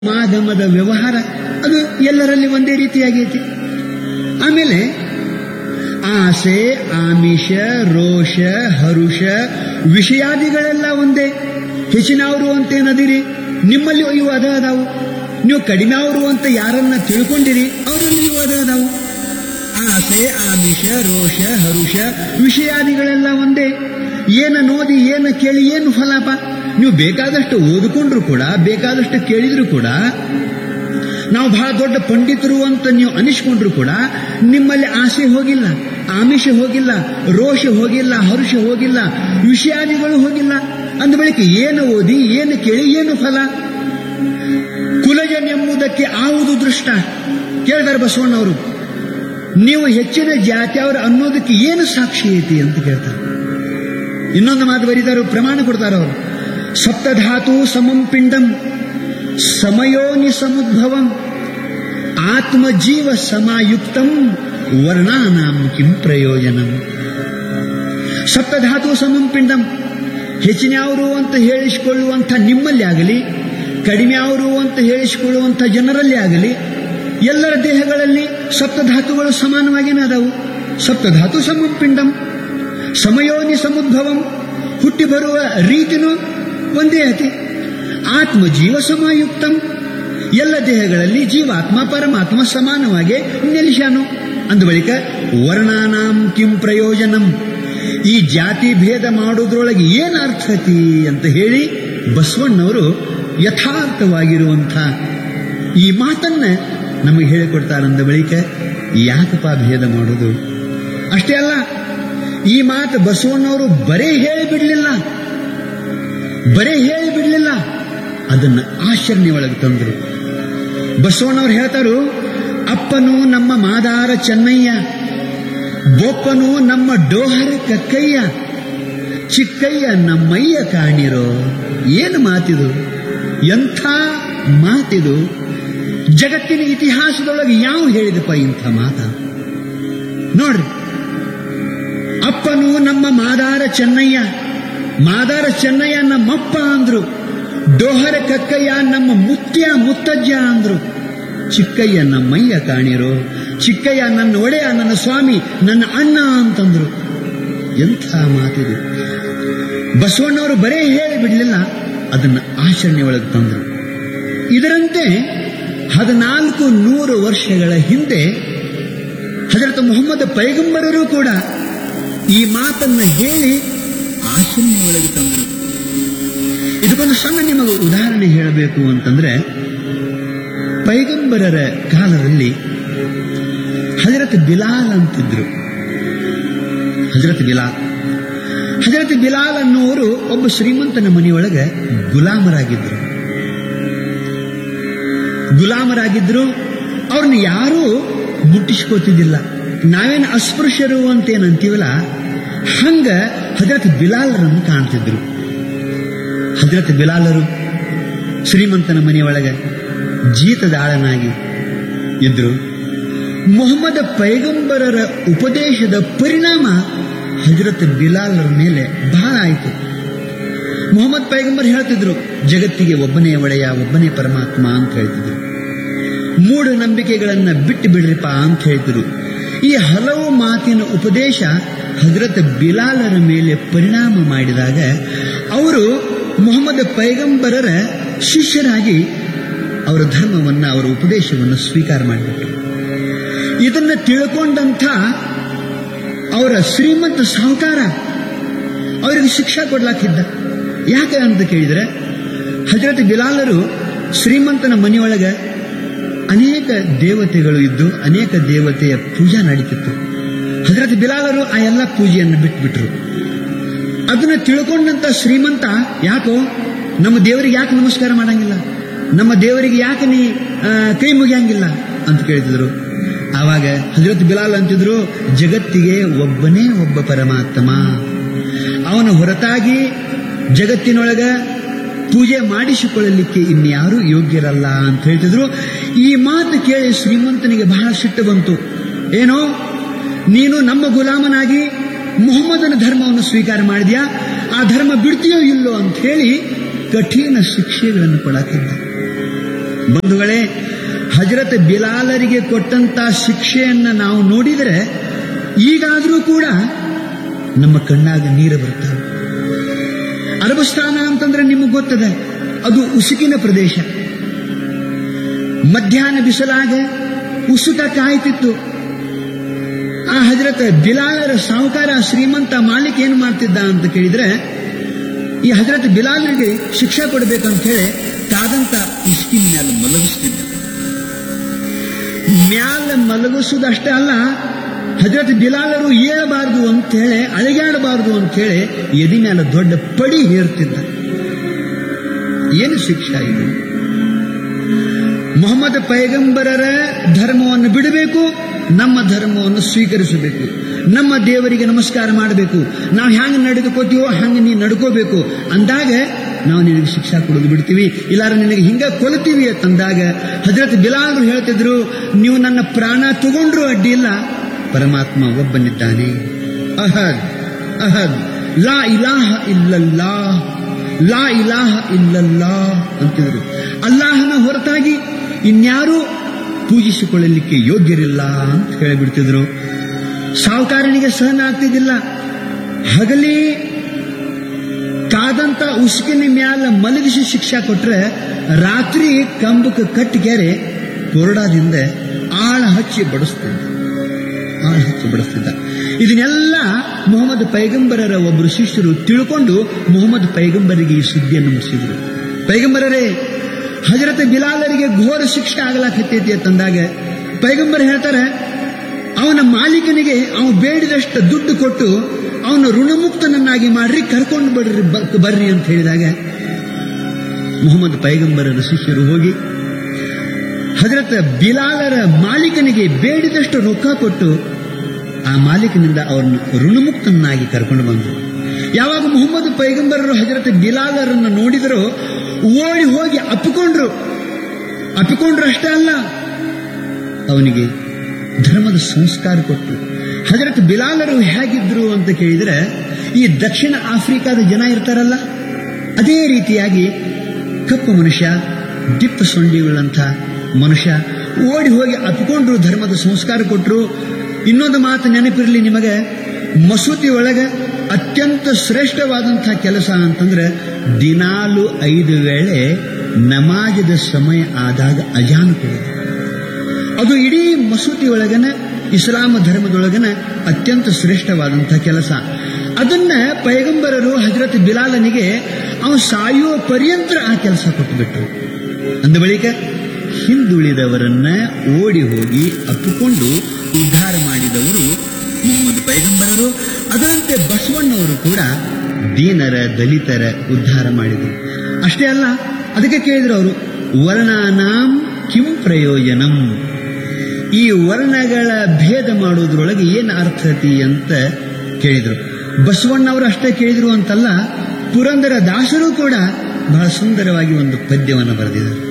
ಮಾಗಮದ ವ್ಯವಹಾರ ಅದು ಎಲ್ಲರಲ್ಲಿ ಒಂದೇ ರೀತಿಯಾಗೈತಿ ಆಮೇಲೆ ಆಸೆ ಆಮಿಷ ರೋಷ ಹರುಷ ವಿಷಯಾದಿಗಳೆಲ್ಲ ಒಂದೇ ಹೆಚ್ಚಿನವರು ಅಂತೇನದಿರಿ ನಿಮ್ಮಲ್ಲಿ ಇವು ಅದ ಅದಾವು ನೀವು ಕಡಿಮೆ ಅವರು ಅಂತ ಯಾರನ್ನ ತಿಳ್ಕೊಂಡಿರಿ ಅವರಲ್ಲಿ ಇವು ಅದ ಅದಾವು ಆಸೆ ಆಮಿಷ ರೋಷ ಹರುಷ ವಿಷಯಾದಿಗಳೆಲ್ಲ ಒಂದೇ ಏನ ನೋಡಿ ಏನ ಕೇಳಿ ಏನು ಫಲಾಪ ನೀವು ಬೇಕಾದಷ್ಟು ಓದಿಕೊಂಡ್ರು ಕೂಡ ಬೇಕಾದಷ್ಟು ಕೇಳಿದ್ರು ಕೂಡ ನಾವು ಬಹಳ ದೊಡ್ಡ ಪಂಡಿತರು ಅಂತ ನೀವು ಅನಿಸ್ಕೊಂಡ್ರು ಕೂಡ ನಿಮ್ಮಲ್ಲಿ ಆಸೆ ಹೋಗಿಲ್ಲ ಆಮಿಷ ಹೋಗಿಲ್ಲ ರೋಷ ಹೋಗಿಲ್ಲ ಹರುಷ ಹೋಗಿಲ್ಲ ವಿಷಯಾದಿಗಳು ಹೋಗಿಲ್ಲ ಅಂದ ಬಳಿಕ ಏನು ಓದಿ ಏನು ಕೇಳಿ ಏನು ಫಲ ಕುಲಜನೆಂಬುದಕ್ಕೆ ಆವುದು ದೃಷ್ಟ ಕೇಳಿದಾರೆ ಬಸವಣ್ಣವರು ನೀವು ಹೆಚ್ಚಿನ ಜಾತಿಯವರು ಅನ್ನೋದಕ್ಕೆ ಏನು ಸಾಕ್ಷಿ ಐತಿ ಅಂತ ಕೇಳ್ತಾರೆ ಇನ್ನೊಂದು ಮಾತು ಬರೀತಾರು ಪ್ರಮಾಣ ಕೊಡ್ತಾರ ಅವರು ಸಪ್ತಧಾತು ಸಮಂ ಪಿಂಡಂ ಸಮಯೋನಿ ಸಮುದ್ಭವಂ ಆತ್ಮಜೀವ ಸಮಾಯುಕ್ತಂ ವರ್ಣಾನಾಂ ಕಿಂ ಪ್ರಯೋಜನಂ ಸಪ್ತಧಾತು ಸಮಂ ಪಿಂಡಂ ಹೆಚ್ಚಿನವರು ಅಂತ ಹೇಳಿಸಿಕೊಳ್ಳುವಂಥ ನಿಮ್ಮಲ್ಲಿ ಆಗಲಿ ಕಡಿಮೆ ಅವರು ಅಂತ ಹೇಳಿಸಿಕೊಳ್ಳುವಂಥ ಜನರಲ್ಲಿ ಆಗಲಿ ಎಲ್ಲರ ದೇಹಗಳಲ್ಲಿ ಸಪ್ತಧಾತುಗಳು ಸಮಾನವಾಗಿನೇ ಅದಾವು ಸಪ್ತಧಾತು ಸಮಂ ಪಿಂಡಂ ಸಮಯೋನಿ ಸಮುದ್ಭವಂ ಹುಟ್ಟಿ ಬರುವ ರೀತಿನೂ ಒಂದೇ ಐತಿ ಆತ್ಮ ಜೀವ ಸಮಾಯುಕ್ತಂ ಎಲ್ಲ ದೇಹಗಳಲ್ಲಿ ಜೀವಾತ್ಮ ಪರಮಾತ್ಮ ಸಮಾನವಾಗಿ ನೆಲೆಸಾನು ಅಂದ ಬಳಿಕ ವರ್ಣಾನಾಂ ಕಿಂ ಪ್ರಯೋಜನಂ ಈ ಜಾತಿ ಭೇದ ಮಾಡೋದ್ರೊಳಗೆ ಏನು ಅರ್ಥತಿ ಅಂತ ಹೇಳಿ ಬಸವಣ್ಣವರು ಯಥಾರ್ಥವಾಗಿರುವಂಥ ಈ ಮಾತನ್ನ ನಮಗೆ ಹೇಳಿಕೊಡ್ತಾರಂದ ಬಳಿಕ ಯಾಕಪ್ಪ ಭೇದ ಮಾಡೋದು ಅಷ್ಟೇ ಅಲ್ಲ ಈ ಮಾತು ಬಸವಣ್ಣವರು ಬರೇ ಹೇಳಿ ಬಿಡಲಿಲ್ಲ ಬರೇ ಹೇಳಿ ಬಿಡಲಿಲ್ಲ ಅದನ್ನ ಆಚರಣೆ ಒಳಗೆ ತಂದರು ಬಸವಣ್ಣವ್ರು ಹೇಳ್ತಾರು ಅಪ್ಪನು ನಮ್ಮ ಮಾದಾರ ಚೆನ್ನಯ್ಯ ಬೊಪ್ಪನು ನಮ್ಮ ಡೋಹರ ಕಕ್ಕಯ್ಯ ಚಿಕ್ಕಯ್ಯ ನಮ್ಮಯ್ಯ ಕಾಣಿರೋ ಏನು ಮಾತಿದು ಎಂಥ ಮಾತಿದು ಜಗತ್ತಿನ ಇತಿಹಾಸದೊಳಗೆ ಯಾವ ಹೇಳಿದಪ್ಪ ಇಂಥ ಮಾತ ನೋಡ್ರಿ ಅಪ್ಪನು ನಮ್ಮ ಮಾದಾರ ಚೆನ್ನಯ್ಯ ಮಾದಾರ ಚೆನ್ನಯ್ಯ ನಮ್ಮಪ್ಪ ಅಂದ್ರು ಡೋಹರ ಕಕ್ಕಯ್ಯ ನಮ್ಮ ಮುತ್ಯ ಮುತ್ತಜ್ಜ ಅಂದ್ರು ಚಿಕ್ಕಯ್ಯ ನಮ್ಮಯ್ಯ ಕಾಣಿರೋ ಚಿಕ್ಕಯ್ಯ ನನ್ನ ಒಡೆಯ ನನ್ನ ಸ್ವಾಮಿ ನನ್ನ ಅಣ್ಣ ಅಂತಂದ್ರು ಎಂಥ ಮಾತಿದು ಬಸವಣ್ಣವರು ಬರೇ ಹೇಳಿ ಬಿಡಲಿಲ್ಲ ಅದನ್ನ ಆಚರಣೆ ಒಳಗೆ ತಂದ್ರು ಇದರಂತೆ ಹದಿನಾಲ್ಕು ನೂರು ವರ್ಷಗಳ ಹಿಂದೆ ಹಜರತ್ ಮೊಹಮ್ಮದ್ ಪೈಗಂಬರರು ಕೂಡ ಈ ಮಾತನ್ನ ಹೇಳಿ ಆಚರಣೆ ಒಳಗೆ ತಂದರು ಇದಕ್ಕೊಂದು ಸಣ್ಣ ನಿಮಗೆ ಉದಾಹರಣೆ ಹೇಳಬೇಕು ಅಂತಂದ್ರೆ ಪೈಗಂಬರರ ಕಾಲದಲ್ಲಿ ಹಜರತ್ ಬಿಲಾಲ್ ಅಂತಿದ್ರು ಹಜರತ್ ಬಿಲಾಲ್ ಹಜರತ್ ಬಿಲಾಲ್ ಅನ್ನುವರು ಒಬ್ಬ ಶ್ರೀಮಂತನ ಮನೆಯೊಳಗೆ ಗುಲಾಮರಾಗಿದ್ರು ಗುಲಾಮರಾಗಿದ್ರು ಅವ್ರನ್ನ ಯಾರೂ ಮುಟ್ಟಿಸ್ಕೋತಿದ್ದಿಲ್ಲ ನಾವೇನು ಅಸ್ಪೃಶ್ಯರು ಅಂತ ಏನಂತೀವಲ್ಲ ಹಂಗ ಹಜರತ್ ಬಿಲಾಲರನ್ನು ಕಾಣ್ತಿದ್ರು ಹಜರತ್ ಬಿಲಾಲರು ಶ್ರೀಮಂತನ ಮನೆಯೊಳಗೆ ಜೀತದಾಳನಾಗಿ ಇದ್ರು ಮೊಹಮ್ಮದ ಪೈಗಂಬರರ ಉಪದೇಶದ ಪರಿಣಾಮ ಹಜರತ್ ಬಿಲಾಲರ ಮೇಲೆ ಬಹಳ ಆಯಿತು ಮೊಹಮ್ಮದ್ ಪೈಗಂಬರ್ ಹೇಳ್ತಿದ್ರು ಜಗತ್ತಿಗೆ ಒಬ್ಬನೇ ಒಡೆಯ ಒಬ್ಬನೇ ಪರಮಾತ್ಮ ಅಂತ ಹೇಳ್ತಿದ್ರು ಮೂಢನಂಬಿಕೆಗಳನ್ನ ಬಿಟ್ಟು ಬಿಡ್ರಿಪ್ಪ ಅಂತ ಹೇಳ್ತಿದ್ರು ಈ ಹಲವು ಮಾತಿನ ಉಪದೇಶ ಹಜರತ್ ಬಿಲಾಲರ ಮೇಲೆ ಪರಿಣಾಮ ಮಾಡಿದಾಗ ಅವರು ಮೊಹಮ್ಮದ್ ಪೈಗಂಬರರ ಶಿಷ್ಯರಾಗಿ ಅವರ ಧರ್ಮವನ್ನ ಅವರ ಉಪದೇಶವನ್ನು ಸ್ವೀಕಾರ ಮಾಡಿಬಿಟ್ರು ಇದನ್ನ ತಿಳ್ಕೊಂಡಂಥ ಅವರ ಶ್ರೀಮಂತ ಸಾಹುಕಾರ ಅವರಿಗೆ ಶಿಕ್ಷಾ ಕೊಡ್ಲಾಕಿದ್ದ ಯಾಕೆ ಅಂತ ಕೇಳಿದ್ರೆ ಹಜರತ್ ಬಿಲಾಲರು ಶ್ರೀಮಂತನ ಮನೆಯೊಳಗೆ ಅನೇಕ ದೇವತೆಗಳು ಇದ್ದು ಅನೇಕ ದೇವತೆಯ ಪೂಜಾ ನಡೀತಿತ್ತು ಹಜರತ್ ಬಿಲಾಲರು ಆ ಎಲ್ಲ ಪೂಜೆಯನ್ನು ಬಿಟ್ಬಿಟ್ರು ಅದನ್ನ ತಿಳ್ಕೊಂಡಂತ ಶ್ರೀಮಂತ ಯಾಕೋ ನಮ್ಮ ದೇವರಿಗೆ ಯಾಕೆ ನಮಸ್ಕಾರ ಮಾಡಂಗಿಲ್ಲ ನಮ್ಮ ದೇವರಿಗೆ ಯಾಕೆ ನೀ ಕೈ ಮುಗಿಯಂಗಿಲ್ಲ ಅಂತ ಕೇಳ್ತಿದ್ರು ಆವಾಗ ಹಜರತ್ ಬಿಲಾಲ್ ಅಂತಿದ್ರು ಜಗತ್ತಿಗೆ ಒಬ್ಬನೇ ಒಬ್ಬ ಪರಮಾತ್ಮ ಅವನ ಹೊರತಾಗಿ ಜಗತ್ತಿನೊಳಗ ಪೂಜೆ ಮಾಡಿಸಿಕೊಳ್ಳಲಿಕ್ಕೆ ಇನ್ಯಾರೂ ಯೋಗ್ಯರಲ್ಲ ಅಂತ ಹೇಳ್ತಿದ್ರು ಈ ಮಾತು ಕೇಳಿ ಶ್ರೀಮಂತನಿಗೆ ಬಹಳ ಸಿಟ್ಟು ಬಂತು ಏನೋ ನೀನು ನಮ್ಮ ಗುಲಾಮನಾಗಿ ಮುಹಮ್ಮದನ ಧರ್ಮವನ್ನು ಸ್ವೀಕಾರ ಮಾಡಿದ್ಯಾ ಆ ಧರ್ಮ ಬಿಡ್ತೀಯೋ ಇಲ್ಲೋ ಅಂತ ಹೇಳಿ ಕಠಿಣ ಶಿಕ್ಷೆಗಳನ್ನು ಕೊಡಾಕಿದ್ದ ಬಂಧುಗಳೇ ಹಜರತ್ ಬಿಲಾಲರಿಗೆ ಕೊಟ್ಟಂತ ಶಿಕ್ಷೆಯನ್ನ ನಾವು ನೋಡಿದರೆ ಈಗಾದರೂ ಕೂಡ ನಮ್ಮ ಕಣ್ಣಾಗ ನೀರು ಬರ್ತವೆ ಅರಬಸ್ಥಾನ ಅಂತಂದ್ರೆ ನಿಮಗೆ ಗೊತ್ತದೆ ಅದು ಉಸುಕಿನ ಪ್ರದೇಶ ಮಧ್ಯಾಹ್ನ ಬಿಸಲಾಗ ಉಸುಕ ಕಾಯ್ತಿತ್ತು ಆ ಹಜರತ್ ಬಿಲಾಲರ ಸಾಹುಕಾರ ಶ್ರೀಮಂತ ಮಾಲಿಕ್ ಏನು ಮಾಡ್ತಿದ್ದ ಅಂತ ಕೇಳಿದ್ರೆ ಈ ಹಜರತ್ ಬಿಲಾಲರಿಗೆ ಶಿಕ್ಷೆ ಕೊಡಬೇಕಂತ ಹೇಳಿ ಕಾದಂತ ಉಸ್ಕಿನ ಮ್ಯಾಲ ಮಲಗಿಸ್ತಿದ್ದ ಮ್ಯಾಲ ಮಲಗಿಸುವುದಷ್ಟೇ ಅಲ್ಲ ಹಜರತ್ ಬಿಲಾಲರು ಏಳಬಾರದು ಅಂತ ಹೇಳಿ ಅಳಗಾಡಬಾರದು ಅಂತ ಹೇಳಿ ಎದಿ ಮ್ಯಾಲ ದೊಡ್ಡ ಪಡಿ ಹೇರ್ತಿದ್ದ ಏನು ಶಿಕ್ಷೆ ಇದು ಮೊಹಮ್ಮದ್ ಪೈಗಂಬರರ ಧರ್ಮವನ್ನು ಬಿಡಬೇಕು ನಮ್ಮ ಧರ್ಮವನ್ನು ಸ್ವೀಕರಿಸಬೇಕು ನಮ್ಮ ದೇವರಿಗೆ ನಮಸ್ಕಾರ ಮಾಡಬೇಕು ನಾವು ಹ್ಯಾಂಗ ನಡೆದುಕೋತೀವೋ ಹಂಗೆ ನೀ ನಡ್ಕೋಬೇಕು ಅಂದಾಗ ನಾವು ನಿನಗೆ ಶಿಕ್ಷಾ ಕೊಡೋದು ಬಿಡ್ತೀವಿ ಇಲ್ಲಾರ ನಿನಗೆ ಹಿಂಗ ಕೊಲ್ತೀವಿ ಅಂತಂದಾಗ ಹಜರತ್ ಬಿಲಾಲ್ರು ಹೇಳ್ತಿದ್ರು ನೀವು ನನ್ನ ಪ್ರಾಣ ತಗೊಂಡ್ರು ಅಡ್ಡಿ ಇಲ್ಲ ಪರಮಾತ್ಮ ಒಬ್ಬನಿದ್ದಾನೆ ಅಹದ್ ಅಹದ್ ಲಾ ಇಲಾಹ ಇಲ್ಲಲ್ಲಾ ಲಾ ಇಲಾಹ ಇಲ್ಲಲ್ಲಾ ಅಂತಿದ್ರು ಅಲ್ಲಾಹನ ಹೊರತಾಗಿ ಇನ್ಯಾರೂ ಪೂಜಿಸಿಕೊಳ್ಳಲಿಕ್ಕೆ ಯೋಗ್ಯರಿಲ್ಲ ಅಂತ ಹೇಳಿಬಿಡ್ತಿದ್ರು ಸಾಹುಕಾರನಿಗೆ ಸಹನ ಆಗ್ತಿದ್ದಿಲ್ಲ ಹಗಲಿ ಕಾದಂತ ಉಸುಕಿನ ಮ್ಯಾಲ ಮಲಗಿಸಿ ಶಿಕ್ಷಾ ಕೊಟ್ರೆ ರಾತ್ರಿ ಕಂಬಕ್ಕೆ ಕಟ್ಟಿಗೆರೆ ಕೊರಡಾದಿಂದ ಆಳ ಹಚ್ಚಿ ಬಡಿಸ್ತಿದ್ದ ಆಳ ಹಚ್ಚಿ ಬಡಿಸ್ತಿದ್ದ ಇದನ್ನೆಲ್ಲ ಮೊಹಮ್ಮದ್ ಪೈಗಂಬರರ ಒಬ್ಬರು ಶಿಷ್ಯರು ತಿಳ್ಕೊಂಡು ಮೊಹಮ್ಮದ್ ಪೈಗಂಬರಿಗೆ ಈ ಸುದ್ದಿಯನ್ನು ಮುಗಿಸಿದ್ರು ಪೈಗಂಬರರೇ ಹಜರತ್ ಬಿಲಾಲರಿಗೆ ಘೋರ ಶಿಕ್ಷೆ ಆಗ್ಲಾಕತ್ತೈತಿ ಅಂತಂದಾಗ ಪೈಗಂಬರ್ ಹೇಳ್ತಾರೆ ಅವನ ಮಾಲೀಕನಿಗೆ ಅವನು ಬೇಡಿದಷ್ಟು ದುಡ್ಡು ಕೊಟ್ಟು ಅವನ ಋಣಮುಕ್ತನನ್ನಾಗಿ ಮಾಡ್ರಿ ಕರ್ಕೊಂಡು ಬರ್ರಿ ಬ- ಬರ್ರಿ ಅಂತ ಹೇಳಿದಾಗ ಮೊಹಮ್ಮದ್ ಪೈಗಂಬರರ ಶಿಷ್ಯರು ಹೋಗಿ ಹಜರತ್ ಬಿಲಾಲರ ಮಾಲೀಕನಿಗೆ ಬೇಡಿದಷ್ಟು ರೊಕ್ಕ ಕೊಟ್ಟು ಆ ಮಾಲೀಕನಿಂದ ಅವರನ್ನು ಋಣಮುಕ್ತನಾಗಿ ಕರ್ಕೊಂಡು ಬಂದರು ಯಾವಾಗ ಮೊಹಮ್ಮದ್ ಪೈಗಂಬರರು ಹಜರತ್ ಬಿಲಾಲರನ್ನು ನೋಡಿದರೋ ಓಡಿ ಹೋಗಿ ಅಪ್ಪಿಕೊಂಡ್ರು ಅಪ್ಪಿಕೊಂಡ್ರು ಅಷ್ಟೇ ಅಲ್ಲ ಅವನಿಗೆ ಧರ್ಮದ ಸಂಸ್ಕಾರ ಕೊಟ್ಟು ಹಜರತ್ ಬಿಲಾಲರು ಹೇಗಿದ್ರು ಅಂತ ಕೇಳಿದರೆ ಈ ದಕ್ಷಿಣ ಆಫ್ರಿಕಾದ ಜನ ಇರ್ತಾರಲ್ಲ ಅದೇ ರೀತಿಯಾಗಿ ಕಪ್ಪು ಮನುಷ್ಯ ದಿಪ್ಪ ಸೊಂಡಿಗಳಂಥ ಮನುಷ್ಯ ಓಡಿ ಹೋಗಿ ಅಪ್ಪಿಕೊಂಡ್ರು ಧರ್ಮದ ಸಂಸ್ಕಾರ ಕೊಟ್ಟರು ಇನ್ನೊಂದು ಮಾತು ನೆನಪಿರಲಿ ನಿಮಗೆ ಮಸೂತಿ ಒಳಗೆ ಅತ್ಯಂತ ಶ್ರೇಷ್ಠವಾದಂಥ ಕೆಲಸ ಅಂತಂದ್ರೆ ದಿನಾಲು ಐದು ವೇಳೆ ನಮಾಜದ ಸಮಯ ಆದಾಗ ಅಜಾನು ಕೊಡೋದು ಅದು ಇಡೀ ಮಸೂತಿ ಒಳಗನ ಇಸ್ಲಾಂ ಧರ್ಮದೊಳಗನ ಅತ್ಯಂತ ಶ್ರೇಷ್ಠವಾದಂಥ ಕೆಲಸ ಅದನ್ನ ಪೈಗಂಬರರು ಹಜರತ್ ಬಿಲಾಲನಿಗೆ ಅವನು ಸಾಯುವ ಪರ್ಯಂತರ ಆ ಕೆಲಸ ಕೊಟ್ಟುಬಿಟ್ರು ಅಂದ ಬಳಿಕ ಹಿಂದುಳಿದವರನ್ನ ಓಡಿ ಹೋಗಿ ಅಪ್ಪಿಕೊಂಡು ಉದ್ಧಾರ ಮಾಡಿದವರು ಮೊಹಮ್ಮದ್ ಪೈಗಂಬರರು ಅದರಂತೆ ಬಸವಣ್ಣವರು ಕೂಡ ದೀನರ ದಲಿತರ ಉದ್ಧಾರ ಮಾಡಿದರು ಅಷ್ಟೇ ಅಲ್ಲ ಅದಕ್ಕೆ ಕೇಳಿದ್ರು ಅವರು ವರ್ಣಾನಾಂ ಕಿಂ ಪ್ರಯೋಜನಂ ಈ ವರ್ಣಗಳ ಭೇದ ಮಾಡುವುದರೊಳಗೆ ಏನು ಅರ್ಥತಿ ಅಂತ ಕೇಳಿದ್ರು ಬಸವಣ್ಣವರು ಅಷ್ಟೇ ಕೇಳಿದ್ರು ಅಂತಲ್ಲ ಪುರಂದರ ದಾಸರು ಕೂಡ ಬಹಳ ಸುಂದರವಾಗಿ ಒಂದು ಪದ್ಯವನ್ನು ಬರೆದಿದ್ದಾರೆ